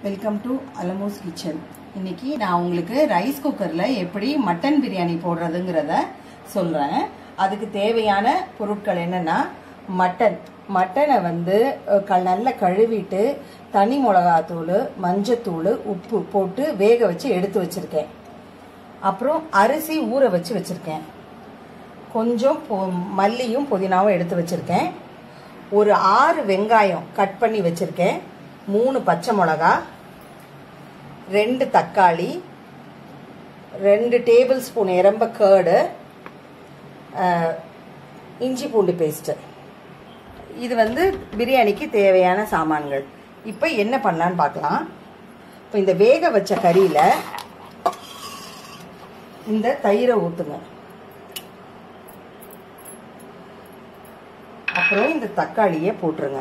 welcome to அலமோஸ் kitchen இன்னைக்கு நான் உங்களுக்கு ரைஸ் குக்கரில் எப்படி மட்டன் பிரியாணி போடுறதுங்கிறத சொல்கிறேன் அதுக்கு தேவையான பொருட்கள் என்னென்னா மட்டன் மட்டனை வந்து அஹ், க நல்லா கழுவிட்டு தனி மிளகாத்தூள் மஞ்சத்தூள் உப்பு போட்டு வேக வச்சு எடுத்து வச்சுருக்கேன் அப்புறம் அரிசி ஊற வச்சு வச்சுருக்கேன் கொஞ்சம் பொ- மல்லியும் புதினாவும் எடுத்து வச்சுருக்கேன் ஒரு ஆறு வெங்காயம் கட் பண்ணி வச்சுருக்கேன் மூணு பச்சை மிளகா ரெண்டு தக்காளி ரெண்டு டேபிள் ஸ்பூன் எரம்ப கேர்டு இஞ்சி பூண்டு பேஸ்ட்டு இது வந்து பிரியாணிக்கு தேவையான சாமான்கள் இப்போ என்ன பண்ணலான்னு பார்க்கலாம் இப்போ இந்த வேக வச்ச கறியில் இந்த தயிரை ஊற்றுங்க அப்புறம் இந்த தக்காளியை போட்டுருங்க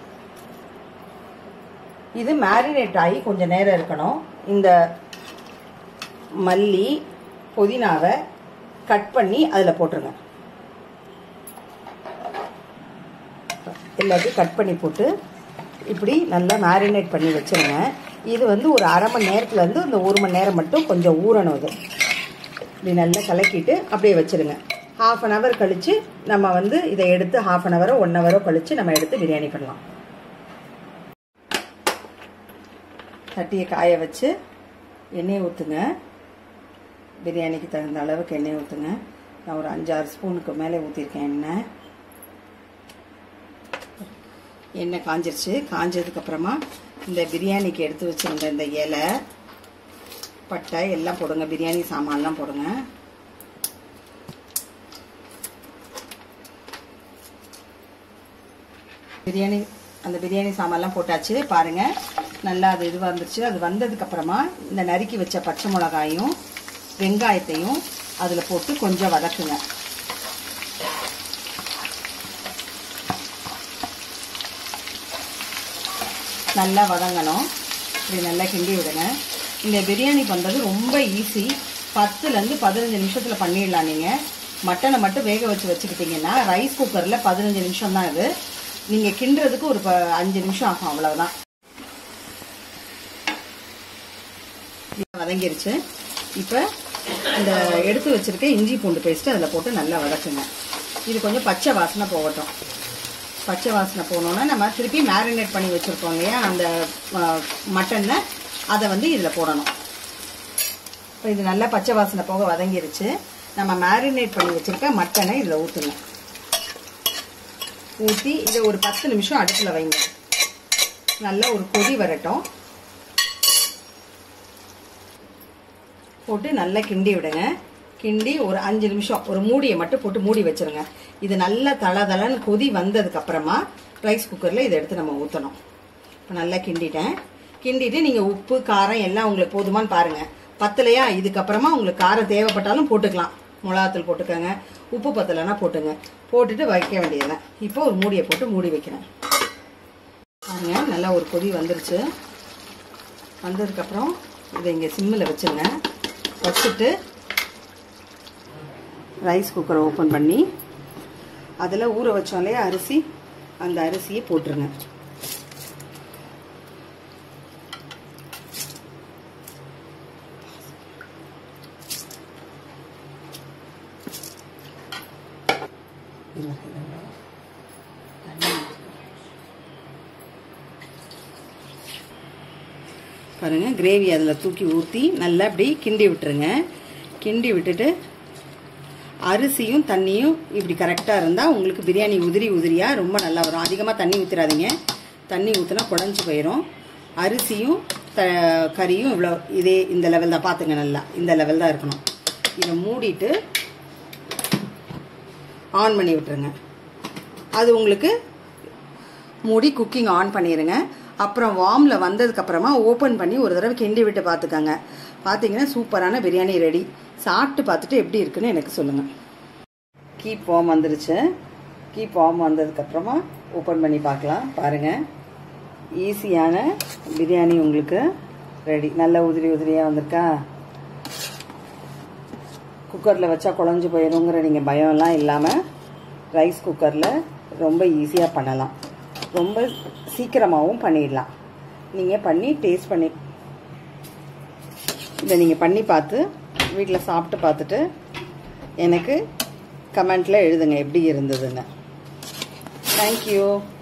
இது மேரினேட் ஆகி கொஞ்சம் நேரம் இருக்கணும் இந்த மல்லி புதினாவை கட் பண்ணி அதில் போட்டுருங்க எல்லாத்தையும் கட் பண்ணி போட்டு இப்படி நல்லா மேரினேட் பண்ணி வச்சுருங்க இது வந்து ஒரு அரை மணி நேரத்துலேருந்து இந்த ஒரு மணி நேரம் மட்டும் கொஞ்சம் ஊறணும் இது இப்படி நல்லா கலக்கிட்டு அப்படியே வச்சுருங்க ஹாஃப் அன் ஹவர் கழித்து நம்ம வந்து இதை எடுத்து ஹாஃப் அன் ஹவரோ ஒன் ஹவரோ கழித்து நம்ம எடுத்து பிரியாணி பண்ணலாம் சட்டியை காய வச்சு எண்ணெய் ஊற்றுங்க பிரியாணிக்கு தகுந்த அளவுக்கு எண்ணெய் ஊற்றுங்க நான் ஒரு அஞ்சாறு ஸ்பூனுக்கு மேலே ஊற்றிருக்கேன் எண்ணெய் எண்ணெய் காஞ்சிருச்சு காஞ்சதுக்கப்புறமா இந்த பிரியாணிக்கு எடுத்து வச்சுருந்த இந்த இலை பட்டை எல்லாம் போடுங்க பிரியாணி சாமான்லாம் போடுங்க பிரியாணி அந்த பிரியாணி சாமான்லாம் போட்டாச்சு பாருங்க நல்லா அது இது வந்துருச்சு அது வந்ததுக்கு அப்புறமா இந்த நறுக்கி வச்ச பச்சை மிளகாயும் வெங்காயத்தையும் அதில் போட்டு கொஞ்சம் வதக்குங்க நல்லா வதங்கணும் இப்படி நல்லா கிண்டி விடுங்க இந்த பிரியாணி பண்ணுறது ரொம்ப ஈஸி பத்துலேருந்து பதினஞ்சு நிமிஷத்தில் பண்ணிடலாம் நீங்கள் மட்டனை மட்டும் வேக வச்சு வச்சுக்கிட்டிங்கன்னா ரைஸ் குக்கரில் பதினஞ்சு நிமிஷம் தான் இது நீங்கள் கிண்டுறதுக்கு ஒரு ப- அஞ்சு நிமிஷம் ஆகும் அவ்வளவுதான் இது வதங்கிருச்சு இப்போ இந்த எடுத்து வச்சிருக்க இஞ்சி பூண்டு பேஸ்ட்டு அதில் போட்டு நல்லா வதக்குங்க இது கொஞ்சம் பச்சை வாசனை போகட்டும் பச்சை வாசனை போனோன்னா நம்ம திருப்பி மேரினேட் பண்ணி வச்சுருக்கோம் இல்லையா அந்த மட்டனை அதை வந்து இதில் போடணும் இப்போ இது நல்லா பச்சை வாசனை போக வதங்கிருச்சு நம்ம மேரினேட் பண்ணி வச்சுருக்க மட்டனை இதில் ஊற்றுங்க ஊற்றி இதை ஒரு பத்து நிமிஷம் அடுப்பில் வைங்க நல்லா ஒரு கொதி வரட்டும் போட்டு நல்லா கிண்டி விடுங்க கிண்டி ஒரு அஞ்சு நிமிஷம் ஒரு மூடியை மட்டும் போட்டு மூடி வச்சிருங்க இது நல்லா தள தளன்னு கொதி வந்ததுக்கு அப்புறமா ரைஸ் குக்கரில் இதை எடுத்து நம்ம ஊற்றணும் இப்போ நல்லா கிண்டிட்டேன் கிண்டிட்டு நீங்கள் உப்பு காரம் எல்லாம் உங்களுக்கு போதுமான்னு பாருங்க பத்தலையா இதுக்கப்புறமா உங்களுக்கு காரம் தேவைப்பட்டாலும் போட்டுக்கலாம் மிளகாத்தூள் போட்டுக்கோங்க உப்பு பத்தலைன்னா போட்டுங்க போட்டுட்டு வைக்க வேண்டியதுதான் இப்போ ஒரு மூடியை போட்டு மூடி வைக்கிறேன் பாருங்க நல்லா ஒரு கொதி வந்துருச்சு வந்ததுக்கப்புறம் இதை இங்கே சிம்மில் வச்சுருங்க வச்சுட்டு ரைஸ் குக்கரை ஓப்பன் பண்ணி அதில் ஊற வச்சோம் இல்லையா அரிசி அந்த அரிசியை போட்டுருங்க பாருங்க கிரேவி அதில் தூக்கி ஊற்றி நல்லா அப்படி கிண்டி விட்டுருங்க கிண்டி விட்டுட்டு அரிசியும் தண்ணியும் இப்படி கரெக்டாக இருந்தால் உங்களுக்கு பிரியாணி உதிரி உதிரியாக ரொம்ப நல்லா வரும் அதிகமாக தண்ணி ஊற்றிடாதீங்க தண்ணி ஊற்றினா குடஞ்சி போயிடும் அரிசியும் த கறியும் இவ்வளோ இதே இந்த லெவல் தான் பார்த்துங்க நல்லா இந்த லெவல் தான் இருக்கணும் இதை மூடிட்டு ஆன் பண்ணி விட்டுருங்க அது உங்களுக்கு மூடி குக்கிங் ஆன் பண்ணிடுங்க அப்புறம் வார்மில் வந்ததுக்கப்புறமா ஓப்பன் பண்ணி ஒரு தடவை கிண்டி விட்டு பார்த்துக்கோங்க பார்த்தீங்கன்னா சூப்பரான பிரியாணி ரெடி சாப்பிட்டு பார்த்துட்டு எப்படி இருக்குன்னு எனக்கு சொல்லுங்கள் கீப் வார்ம் வந்துருச்சு கீப் வார்ம் வந்ததுக்கப்புறமா ஓப்பன் பண்ணி பார்க்கலாம் பாருங்கள் ஈஸியான பிரியாணி உங்களுக்கு ரெடி நல்ல உதிரி உதிரியாக வந்திருக்கா குக்கரில் வச்சா குழஞ்சு போயிடுங்கிற நீங்கள் பயம்லாம் இல்லாமல் ரைஸ் குக்கரில் ரொம்ப ஈஸியாக பண்ணலாம் ரொம்ப சீக்கிரமாகவும் பண்ணிடலாம் நீங்கள் பண்ணி டேஸ்ட் பண்ணி இதை நீங்கள் பண்ணி பார்த்து வீட்டில் சாப்பிட்டு பார்த்துட்டு எனக்கு கமெண்ட்டில் எழுதுங்க எப்படி இருந்ததுன்னு தேங்க்யூ